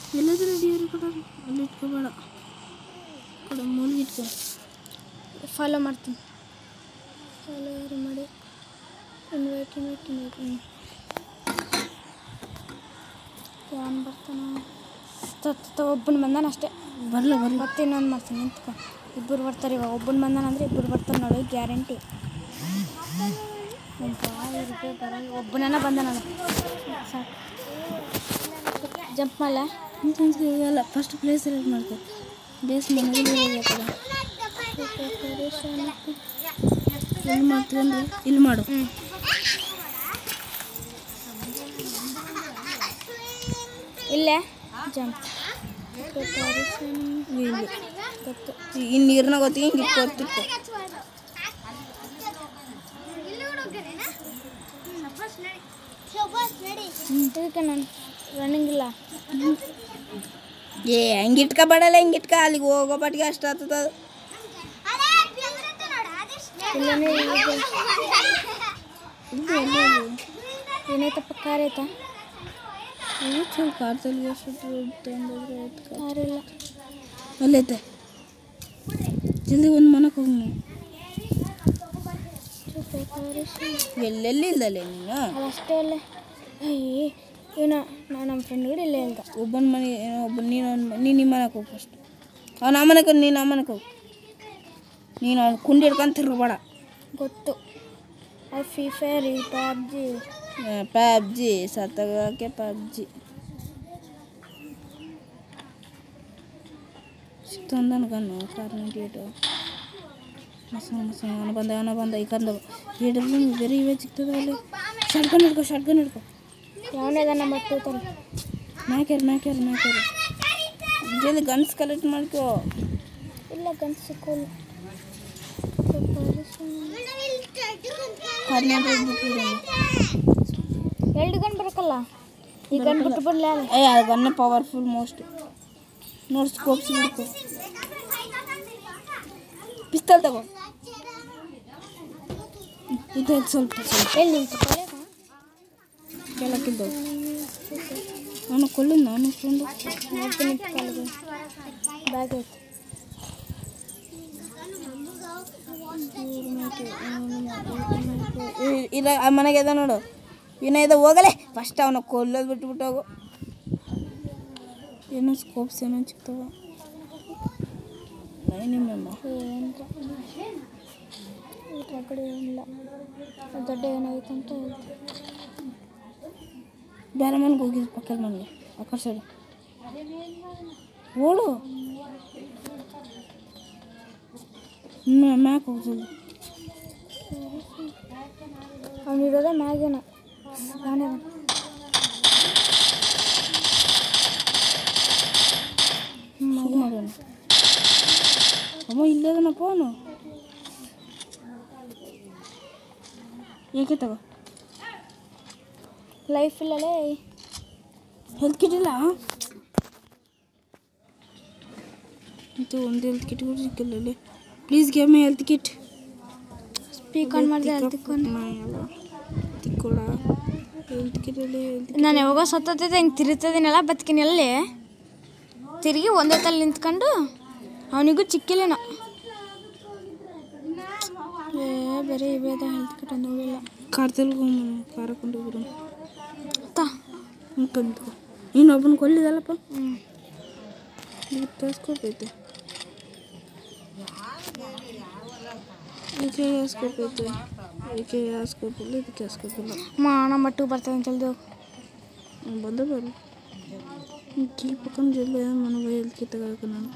ಎಲ್ಲಾದ್ರೂ ಡಿಯರ್ ಕಡೆ ಅಲ್ಲಿ ಇಟ್ಕೋಬೇಡ ಕಡೆ ಮೂಲಿಗೆ ಇಟ್ಕೋ ಫಾಲೋ ಮಾಡ್ತೀನಿ ಫಾಲೋ ಯಾರು ಮಾಡಿ ಇನ್ವೈಟ್ ಇನ್ವೈಟ್ ಇನ್ವೈಟ್ ಯಾನ್ ಬರ್ತಾನ ಒಬ್ಬನ ಬಂದಾನ ಅಷ್ಟೇ ಬರಲ್ಲ ಬರಲ್ಲ ಮತ್ತೆ ಇನ್ನೊಂದು ಮಾಡ್ತೀನಿ ನಿಂತ್ಕೊ ಇಬ್ಬರು ಬರ್ತಾರೆ ಇವಾಗ ಒಬ್ಬನ ಬಂದಾನ ಅಂದರೆ ಇಬ್ಬರು ಬರ್ತಾರೆ ನೋಡಿ ಗ್ಯಾರಂಟಿ ಒಬ್ಬನ ಬಂದಾನಲ್ಲ ಸಾಕು ಜಂಪ್ ಮಾಡಲ ಇಲ್ಲ ಫಸ್ಟ್ ಪ್ಲೇಸ್ ಸೆಲೆಕ್ಟ್ ಮಾಡ್ಕೋ ಬೇಸ್ ಮನೆಗೆ ಇರಬೇಕಲ್ಲ ಎಲ್ಲಿ ಮಾಡ್ತೀವಿ ಅಂದ್ರೆ ಇಲ್ಲಿ ಮಾಡು ಹ್ಞೂ ಇಲ್ಲೇ ಜಂಪ್ ಇಲ್ಲಿ ಗೊತ್ತು ಈ ನೀರ್ನಾಗ ಗೊತ್ತಿ ಹಿಂಗೆ ಇಟ್ಕೊತಿತ್ತು ಇದಕ್ಕೆ ನಾನು ರನ್ನಿಂಗ್ ಇಲ್ಲ ಏ ಹಂಗೆ ಇಟ್ಕೋಬೇಡಲ್ಲ ಹಿಂಗೆ ಇಟ್ಕ ಅಲ್ಲಿಗೆ ಹೋಗೋ ಪಟ್ಟಿಗೆ ಅಷ್ಟು ಆಗ್ತದ ಇಲ್ಲನೇ ಇದೆ. ಏನಾಯ್ತಪ್ಪ ಕಾರ್ ಆಯ್ತಾ ಸ್ವಲ್ಪ ಕಾರ್ದಲ್ಲಿ ಎಷ್ಟು ತೊಗೊಂಡೋದ್ರೆ ಆಯ್ತು ಕಾರ್ ಇಲ್ಲ ಅಲ್ಲೈತೆ ಜಲ್ದಿ ಒಂದು ಮನಕ್ಕೆ ಹೋಗಿ ನೀವು ಎಲ್ಲೆಲ್ಲಿ ಇಲ್ದಲ್ಲೇ ನೀನು ಅಷ್ಟೇ ಅಲ್ಲ ಅಯ್ಯೇ ಇವನ ನಾನು ನಮ್ಮ ಫ್ರೆಂಡ್ ಕೂಡ ಇಲ್ಲೇ ಅಂತ ಒಬ್ಬನ ಮನೆ ಏನೋ ಒಬ್ಬ ನೀನು ಒಂದು ನೀನು ನಿಮ್ಮ ಮನೆಗೆ ಹೋಗಿ ಫಸ್ಟ್ ಅವ್ನು ಆ ಮನೆಗೆ ನೀನು ಆ ಮನೆಗೆ ಹೋಗು ನೀನು ಅವ್ನು ಕುಂಡಿ ಹಿಡ್ಕೊಂಡು ತಿರ್ಗಬೇಡ ಗೊತ್ತು ಆ ಫ್ರೀ ಫೈರ್ ಈ ಪಬ್ಜಿ ಪಬ್ಜಿ ಸತ್ತಾಗಕ್ಕೆ ಪಬ್ಜಿ ಸಿಕ್ತಂದನ ಗನ್ನು ಕಾರ್ ನೈಂಟಿ ಏಟು ಮಸ ಮಸ ಅವನು ಬಂದ ಅವನ ಬಂದ ಈ ಕಂದ ಏಡಲ್ಲಿ ಬೇರೆ ಇವೇ ಸಿಗ್ತದೆ ಅಲ್ಲಿ ಶಾರ್ಟ್ಗನ್ ಹಿಡ್ಕೊ ಶಾರ್ಟ್ಗನ್ ಹಿಡ್ಕೊ ಯಾವನೇ ಅದ ನಮ್ಮ ಟೂತಲ್ಲಿ ಮ್ಯಾಕ್ಯಾರ ಮ್ಯಾಕ್ಯಾರ ಮ್ಯಾಕ್ಯಾರ ಜಲ್ದಿ ಗನ್ಸ್ ಕಲೆಕ್ಟ್ ಮಾಡ್ಕೋ ಇಲ್ಲ ಗನ್ ಸಿಕ್ಕೋಲ್ಲ ಕಾರ್ ನೈಂಟಿ ಏಟ್ ಬಿಟ್ಟು ಎರಡು ಗನ್ ಬರಕಲ್ಲ ಈ ಗನ್ ಬಿಟ್ಟು ಬಿಡ್ಲ ಏ ಅದು ಗನ್ನ ಪವರ್ಫುಲ್ ಮೋಸ್ಟ್ ನೋಡಿ ಸ್ಕೋಪ್ಸ್ ಬಿಡ್ಕೊ ಪಿಸ್ತಲ್ ತಗೋ ಇದು ಸ್ವಲ್ಪ ಸ್ವಲ್ಪ ಎಲ್ಲಿ ನಿಂತು ಕೆಳಕ್ಕಿದ್ದವು ಅವನು ಕೊಲ್ಲಿಂದ ಅವನು ಫ್ರೆಂಡು ಬ್ಯಾಗ್ ಐತೆ ಇಲ್ಲ ಆ ಮನೆಗೆ ಅದ ನೋಡು ವಿನಯ ಇದೆ ಹೋಗಲೇ ಫಸ್ಟ್ ಅವನ ಕೊಲ್ಲೋದು ಬಿಟ್ಬಿಟ್ಟು ಹೋಗು ಏನೋ ಸ್ಕೋಪ್ಸ್ ಏನೋ ಸಿಗ್ತಾವ ನಿಮ್ಮಮ್ಮ ಏನಿಲ್ಲ ಇದ್ರ ಕಡೆ ಏನಿಲ್ಲ ದೊಡ್ಡ ಏನಾಗೈತೆ ಅಂತ ಹೇಳ್ತೀನಿ ಬೇರೆ ಮನೆಗೆ ಹೋಗಿದ್ದು ಪಕ್ಕದ ಮನೆಗೆ ಆ ಕಡೆ ಸೈಡು ಓಡು ಮ್ಯಾಕ್ ಹೋಗ್ತದೆ ಅವ್ನು ಇರೋದೇ ಮ್ಯಾಗೇನ ನಾನೇ ಮಾಡೋಣ ಅಮ್ಮ ಇಲ್ಲದನಪ್ಪ ಅವನು ಏಕೆ ತಗೋ ಲೈಫ್ ಇಲ್ಲಲೇ ಹೆಲ್ತ್ ಕಿಟ್ ಇಲ್ಲ ಇದು ಒಂದು ಹೆಲ್ತ್ ಕಿಟ್ ಕೂಡ ಸಿಕ್ಕಿಲ್ಲ ಇಲ್ಲಿ please give my health kit speak on ಮಾಡಿದೆ ಅಲ್ಲಿ ತಿಕ್ಕೊಂಡು ತಿಕ್ಕೊಳ ಹೆಲ್ತ್ ಕಿಟಲ್ಲಿ ಹೆಲ್ತ್ ನಾನು ಯಾವಾಗ ಸತ್ತೈತೆ ಹಿಂಗೆ ತಿರುಗ್ತದಿನಲ್ಲ ಬದುಕಿನಲ್ಲಿ ತಿರುಗಿ ಒಂದೇ ತಲೆ ನಿಂತ್ಕೊಂಡು ಅವನಿಗೂ ಚಿಕ್ಕಿಲ್ಲನ ಏ ಬೇರೆ ಇವೆ ಅದ ಹೆಲ್ತ್ ಕಿಟ್ ಒಂದು ಹೋಗಿಲ್ಲ ಕಾರ್ ತಲ್ಕೊಂಬ ಕಾರ್ ಹಾಕೊಂಡು ಹೋಗ್ಬಿಡು ತಾ ಅಂತಂದು ನೀನು ಒಬ್ಬನ ಕೊಲ್ಲಿದಲ್ಲಪ್ಪ ಹ್ಞೂ ಈಗ ಸ್ಕೋಪ್ ಐತೆ ಇದಕ್ಕೆ ಸ್ಕೋಪ್ ಐತೆ ಇದಕ್ಕೆ ಸ್ಕೋಪ್ ಇಲ್ಲ ಇದಕ್ಕೆ ಸ್ಕೋಪ್ ಇಲ್ಲ ಮಾಣ ಮಟ್ಟಿಗೆ ಬರ್ತದೆ ಅಂತ ಹೇಳ್ದು ಅವ್ನು ಬಂದ ಬರು ಕೀ ಪಕ್ಕನ ಜಲ್ದಿ ಮನೆಗೆ ಹೆಲ್ತ್ ಕಿಟ್ ತಗೋಬೇಕು ನಾನು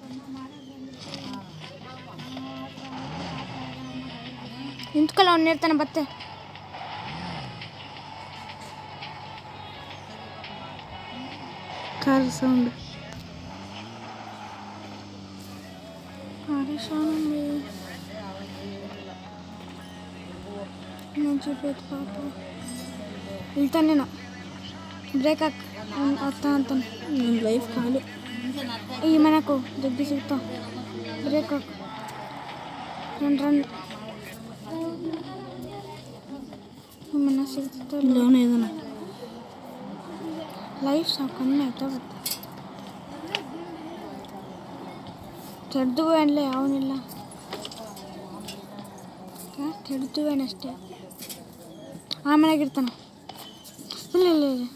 ನಿಂತ್ಕೊಳ್ಳ ಅವ್ನು ಇರ್ತಾನೆ ಬತ್ತೆ ಕಾರ್ ಸೌಂಡ್ ಪಾಪ ಇಳ್ತಾನೇನೋ ಬ್ರೇಕ್ ಹಾಕ್ ಅವ್ನು ಅರ್ಥ ಅಂತಾನೆ ನನ್ನ ಲೈಫ್ ಖಾಲಿ ಈ ಮನೆಕು ಜಗ್ಗಿ ಸಿಗ್ತಾವ ಬ್ರೇಕ್ ಹಾಕು ರನ್ ರನ್ ಈ ಮನೆ ಸಿಗ್ತದೆ ಇಲ್ಲ ಅವನೇ ಇದಾನ ಲೈಫ್ ಸಾಕು ಕಮ್ಮಿ ಆಯ್ತಾ ಬರ್ತದೆ ಕೆಡ್ದು ಅಲ್ಲೇ ಅವನಿಲ್ಲ ಕೆಡ್ದು ಅಷ್ಟೇ ಆ ಮನೆಗೆ ಇರ್ತಾನ ಇಲ್ಲ ಇಲ್ಲ ಇಲ್ಲ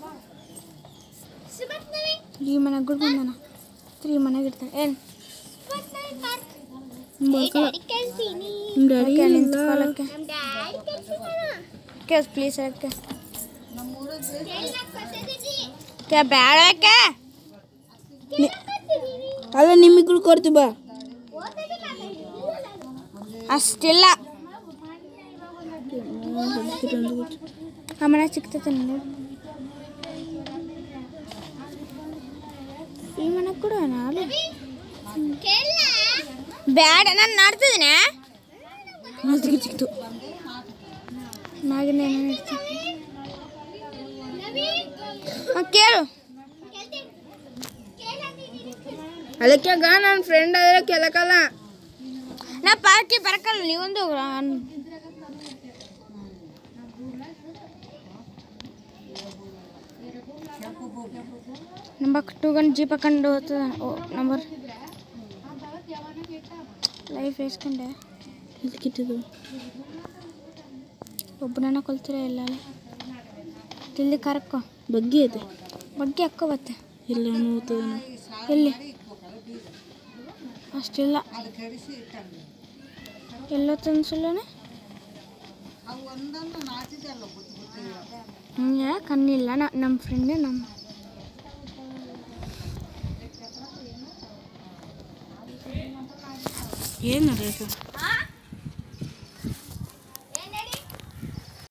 ಈ ಮನೆಗೆ ಗುಡ್ ಬಂದಾನ ಈ ಮನೆಗೆ ಇರ್ತಾನೆ ಏನು ನಿಮ್ಮ ಡ್ಯಾಡಿ ನಿಂತ್ಕೊಳ್ಳೋಕ್ಕೆ ಕೇಸ್ ಪ್ಲೀಸ್ ಅದಕ್ಕೆ ಕೇ ಬೇಡಕ್ಕೆ ಅಲ್ಲ ನಿಮ್ಮಿಗಳು ಕೊಡ್ತೀವಿ ಬಾ ಅಷ್ಟಿಲ್ಲ ಆ ಮನೆ ಸಿಗ್ತೈತೆ ನೋಡು ಈ ಮನೆ ಕೂಡ ನಾನು ಬೇಡ ನಾನು ನಾಡ್ತಿದ್ದೀನಿ ಸಿಕ್ತು ಸಿಕ್ತು ನಾಗಿನ ಏನೋ ಇಡ್ತೀನಿ ಹಾಂ ಕೇಳು ಅದಕ್ಕೆ ನನ್ನ ಫ್ರೆಂಡ್ ಆದರೆ ಕೇಳಕ್ಕಲ್ಲ ನಾ ಪಾರ್ಟಿ ಬರಕಲ್ಲ ನೀವೊಂದು ಅನ್- ನಂಬರ್ ಟೂ ಗಂಟೆ ಜೀಪ್ ಹಾಕೊಂಡು ಹೋಗ್ತದ ಓ ನಂಬರ್ ಲೈಫ್ ಬೇಸ್ಕೊಂಡೆ ಇದಕ್ಕಿಟ್ಟಿದ್ದು ಒಬ್ಬನನ್ನ ಕೊಲ್ತೀರ ಇಲ್ಲ ಅಲ್ಲಿ ತಿಲ್ಲಿ ಕರಕ್ಕೋ ಬಗ್ಗೆ ಐತೆ ಬಗ್ಗೆ ಅಕ್ಕೋ ಬತ್ತೆ ಎಲ್ಲ ನೋಡ್ತದ ಎಲ್ಲಿ ಅಷ್ಟಿಲ್ಲ ಎಲ್ಲೋ ತಂದ್ಸಲ್ಲನೆ ಹ್ಞೂ ಕಣ್ಣಿಲ್ಲ ನ ನಮ್ಮ ಫ್ರೆಂಡ್ ನಮ್ಮ ಏನು ನಡೆಯುತ್ತೆ